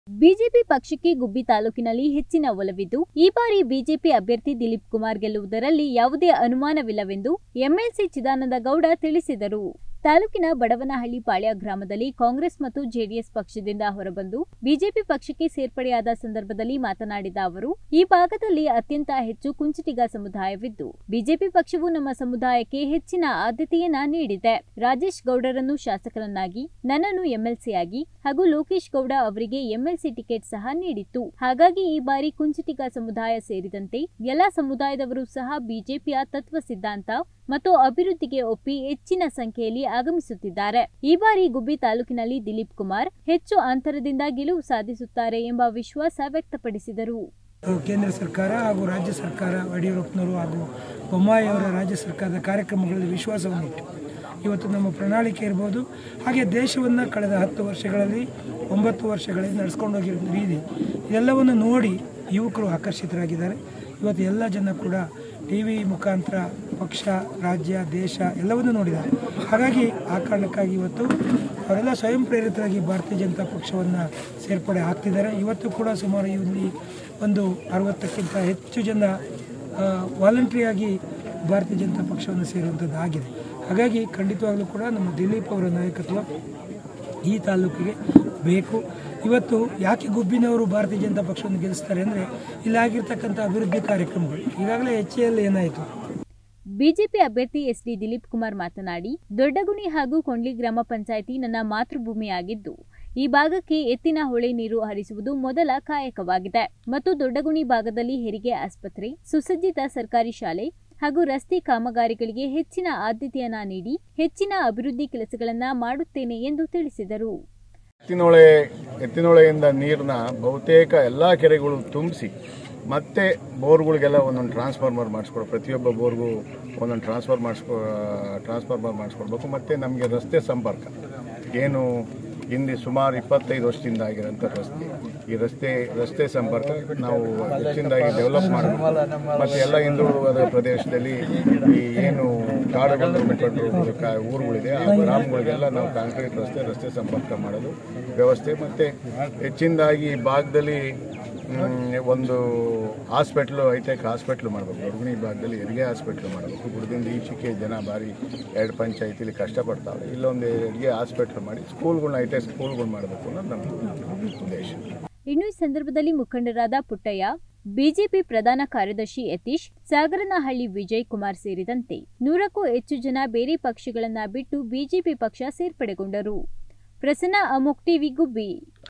BJP ಪಕ್ಷಕ್ಕೆ ಗುಬ್ಬಿ ತಾಲೂಕಿನಲ್ಲಿ ಹೆಚ್ಚಿನ ಒಲವಿದ್ದು ಈ ಬಾರಿ ಬಿಜೆಪಿ ಅಭ್ಯರ್ಥಿ ದಿಲೀಪ್ ಕುಮಾರ್ ಗೆಲ್ಲುವುದರಲ್ಲಿ ಯಾವುದೇ ಅನುಮಾನವಿಲ್ಲವೆಂದು ಎಂಎಲ್ಸಿ ಚಿದಾನಂದ ಗೌಡ ತಿಳಿಸಿದರು ತಾಲೂಕಿನ ಬಡವನಹಳ್ಳಿ ಪಾಳ್ಯ ಗ್ರಾಮದಲ್ಲಿ ಕಾಂಗ್ರೆಸ್ ಮತ್ತು ಜೆಡಿಎಸ್ ಪಕ್ಷದಿಂದ ಹೊರಬಂದು ಬಿಜೆಪಿ ಪಕ್ಷಕ್ಕೆ ಸೇರ್ಪಡೆಯಾದ ಸಂದರ್ಭದಲ್ಲಿ ಮಾತನಾಡಿದ ಅವರು ಈ ಭಾಗದಲ್ಲಿ ಅತ್ಯಂತ ಹೆಚ್ಚು ಕುಂಚಿಟಿಗ ಸಮುದಾಯವಿದ್ದು ಬಿಜೆಪಿ ಪಕ್ಷವು ನಮ್ಮ ಸಮುದಾಯಕ್ಕೆ ಹೆಚ್ಚಿನ ಆದ್ಯತೆಯನ್ನ ನೀಡಿದೆ ರಾಜೇಶ್ ಗೌಡರನ್ನು ಶಾಸಕರನ್ನಾಗಿ ನನ್ನನ್ನು ಎಂಎಲ್ಸಿಯಾಗಿ ಹಾಗೂ ಲೋಕೇಶ್ ಗೌಡ ಅವರಿಗೆ ಎಂಎಲ್ಸಿ ಟಿಕೆಟ್ ಸಹ ನೀಡಿತ್ತು ಹಾಗಾಗಿ ಈ ಬಾರಿ ಕುಂಚಿಟಿಗ ಸಮುದಾಯ ಸೇರಿದಂತೆ ಎಲ್ಲಾ ಸಮುದಾಯದವರು ಸಹ ಬಿಜೆಪಿಯ ತತ್ವ ಸಿದ್ಧಾಂತ ಮತ್ತು ಅಭಿವೃದ್ಧಿಗೆ ಒಪ್ಪಿ ಹೆಚ್ಚಿನ ಸಂಖ್ಯೆಯಲ್ಲಿ ಆಗಮಿಸುತ್ತಿದ್ದಾರೆ ಈ ಬಾರಿ ಗುಬ್ಬಿ ತಾಲೂಕಿನಲ್ಲಿ ದಿಲೀಪ್ ಕುಮಾರ್ ಹೆಚ್ಚು ಅಂತರದಿಂದ ಗೆಲುವು ಸಾಧಿಸುತ್ತಾರೆ ಎಂಬ ವಿಶ್ವಾಸ ವ್ಯಕ್ತಪಡಿಸಿದರು ಕೇಂದ್ರ ಸರ್ಕಾರ ಹಾಗೂ ರಾಜ್ಯ ಸರ್ಕಾರ ಯಡಿಯೂರಪ್ಪನವರು ಹಾಗೂ ಬೊಮ್ಮಾಯಿ ಅವರ ರಾಜ್ಯ ಸರ್ಕಾರದ ಕಾರ್ಯಕ್ರಮಗಳಲ್ಲಿ ವಿಶ್ವಾಸವನ್ನು ಇಟ್ಟು ಇವತ್ತು ನಮ್ಮ ಪ್ರಣಾಳಿಕೆ ಇರ್ಬೋದು ಹಾಗೆ ದೇಶವನ್ನು ಕಳೆದ ಹತ್ತು ವರ್ಷಗಳಲ್ಲಿ ಒಂಬತ್ತು ವರ್ಷಗಳಲ್ಲಿ ನಡೆಸ್ಕೊಂಡು ಹೋಗಿರೋ ರೀತಿ ಇದೆಲ್ಲವನ್ನು ನೋಡಿ ಯುವಕರು ಆಕರ್ಷಿತರಾಗಿದ್ದಾರೆ ಇವತ್ತು ಎಲ್ಲ ಜನ ಕೂಡ ಟಿ ವಿ ಮುಖಾಂತರ ಪಕ್ಷ ರಾಜ್ಯ ದೇಶ ಎಲ್ಲವನ್ನೂ ನೋಡಿದ್ದಾರೆ ಹಾಗಾಗಿ ಆ ಕಾರಣಕ್ಕಾಗಿ ಇವತ್ತು ಅವರೆಲ್ಲ ಸ್ವಯಂ ಪ್ರೇರಿತರಾಗಿ ಭಾರತೀಯ ಜನತಾ ಪಕ್ಷವನ್ನು ಸೇರ್ಪಡೆ ಆಗ್ತಿದ್ದಾರೆ ಇವತ್ತು ಕೂಡ ಸುಮಾರು ಇಲ್ಲಿ ಒಂದು ಅರವತ್ತಕ್ಕಿಂತ ಹೆಚ್ಚು ಜನ ವಾಲಂಟ್ರಿಯಾಗಿ ಭಾರತೀಯ ಜನತಾ ಪಕ್ಷವನ್ನು ಸೇರುವಂಥದ್ದು ಆಗಿದೆ ಹಾಗಾಗಿ ಖಂಡಿತವಾಗಲೂ ಕೂಡ ನಮ್ಮ ದಿಲೀಪ್ ಅವರ ನಾಯಕತ್ವ ಈ ತಾಲೂಕಿಗೆ ಬೇಕು ಇವತ್ತು ಯಾಕೆ ಗುಬ್ಬಿನವರು ಭಾರತೀಯ ಜನತಾ ಪಕ್ಷವನ್ನು ಗೆಲ್ಲಿಸ್ತಾರೆ ಅಂದರೆ ಇಲ್ಲಾಗಿರ್ತಕ್ಕಂಥ ಅಭಿವೃದ್ಧಿ ಕಾರ್ಯಕ್ರಮಗಳು ಈಗಾಗಲೇ ಎಚ್ ಎಲ್ ಏನಾಯಿತು ಬಿಜೆಪಿ ಅಭ್ಯರ್ಥಿ ಎಸ್ಡಿ ದಿಲೀಪ್ ಕುಮಾರ್ ಮಾತನಾಡಿ ದೊಡ್ಡಗುಣಿ ಹಾಗೂ ಕೊಂಡ್ಲಿ ಗ್ರಾಮ ಪಂಚಾಯಿತಿ ನನ್ನ ಮಾತೃಭೂಮಿಯಾಗಿದ್ದು ಈ ಭಾಗಕ್ಕೆ ಎತ್ತಿನ ಹೊಳೆ ನೀರು ಹರಿಸುವುದು ಮೊದಲ ಕಾಯಕವಾಗಿದೆ ಮತ್ತು ದೊಡ್ಡಗುಣಿ ಭಾಗದಲ್ಲಿ ಹೆರಿಗೆ ಆಸ್ಪತ್ರೆ ಸುಸಜ್ಜಿತ ಸರ್ಕಾರಿ ಶಾಲೆ ಹಾಗೂ ರಸ್ತೆ ಕಾಮಗಾರಿಗಳಿಗೆ ಹೆಚ್ಚಿನ ಆದ್ಯತೆಯನ್ನ ನೀಡಿ ಹೆಚ್ಚಿನ ಅಭಿವೃದ್ಧಿ ಕೆಲಸಗಳನ್ನ ಮಾಡುತ್ತೇನೆ ಎಂದು ತಿಳಿಸಿದರು ಎತ್ತಿನೊಳೆ ಎತ್ತಿನೊಳೆಯಿಂದ ನೀರನ್ನ ಬಹುತೇಕ ಎಲ್ಲ ಕೆರೆಗಳು ತುಂಬಿಸಿ ಮತ್ತೆ ಬೋರ್ಗಳಿಗೆಲ್ಲ ಒಂದೊಂದು ಟ್ರಾನ್ಸ್ಫಾರ್ಮರ್ ಮಾಡಿಸ್ಕೊಡು ಪ್ರತಿಯೊಬ್ಬ ಬೋರ್ಗೂ ಒಂದೊಂದು ಟ್ರಾನ್ಸ್ಫರ್ ಮಾಡಿಸ್ಕೊ ಟ್ರಾನ್ಸ್ಫಾರ್ಮರ್ ಮಾಡಿಸ್ಕೊಡ್ಬೇಕು ಮತ್ತು ನಮಗೆ ರಸ್ತೆ ಸಂಪರ್ಕ ಏನು ಹಿಂದೆ ಸುಮಾರು ಇಪ್ಪತ್ತೈದು ವರ್ಷದಿಂದ ಆಗಿರೋಂಥ ರಸ್ತೆ ಈ ರಸ್ತೆ ರಸ್ತೆ ಸಂಪರ್ಕ ನಾವು ಹೆಚ್ಚಿನದಾಗಿ ಡೆವಲಪ್ ಮಾಡಬೇಕು ಮತ್ತು ಎಲ್ಲ ಹಿಂದುಳಿದ ಪ್ರದೇಶದಲ್ಲಿ ಈ ಏನು ಕಾಡುಗಳು ಮುಖಂಡರು ಕ- ಊರುಗಳಿದೆ ಆ ಗ್ರಾಮಗಳಿಗೆಲ್ಲ ನಾವು ಕಾಂಕ್ರೀಟ್ ರಸ್ತೆ ರಸ್ತೆ ಸಂಪರ್ಕ ಮಾಡೋದು ವ್ಯವಸ್ಥೆ ಮತ್ತು ಹೆಚ್ಚಿನದಾಗಿ ಈ ಭಾಗದಲ್ಲಿ ಮ್, ಒಂದು ಹಾಸ್ಪಿಟ್ಲು ಹೈಟೆಕ್ ಹಾಸ್ಪಿಟ್ಲು ಮಾಡಬೇಕು ಗರ್ಭಿಣಿ ಭಾಗದಲ್ಲಿ ಹೆರಿಗೆ ಹಾಸ್ಪಿಟ್ಲು ಮಾಡಬೇಕು ಗುಡದಿಂದ ಈಚೆಗೆ ಜನ ಭಾರಿ ಎರಡು ಪಂಚಾಯತಿಲಿ ಕಷ್ಟಪಡ್ತಾವೆ ಇಲ್ಲೊಂದು ಹೆರಿಗೆ ಹಾಸ್ಪಿಟ್ಲ್ ಮಾಡಿ ಸ್ಕೂಲ್ಗಳನ್ನ ಹೈಟೆಕ್ ಸ್ಕೂಲ್ಗಳು ಮಾಡಬೇಕು ಅನ್ನೋದು ನಮ್ಮ ಉದ್ದೇಶ ಇನ್ನು ಈ ಸಂದರ್ಭದಲ್ಲಿ ಮುಖಂಡರಾದ ಪುಟ್ಟಯ್ಯ ಬಿಜೆಪಿ ಪ್ರಧಾನ ಕಾರ್ಯದರ್ಶಿ ಯತೀಶ್ ಸಾಗರನಹಳ್ಳಿ ವಿಜಯ್ ಕುಮಾರ್ ಸೇರಿದಂತೆ ನೂರಕ್ಕೂ ಹೆಚ್ಚು ಜನ ಬೇರೆ ಪಕ್ಷಗಳನ್ನ ಬಿಟ್ಟು ಬಿಜೆಪಿ ಪಕ್ಷ ಸೇರ್ಪಡೆಗೊಂಡರು ಪ್ರಸನ್ನ ಅಮುಕ್ ಟಿವಿ ಗುಬ್ಬಿ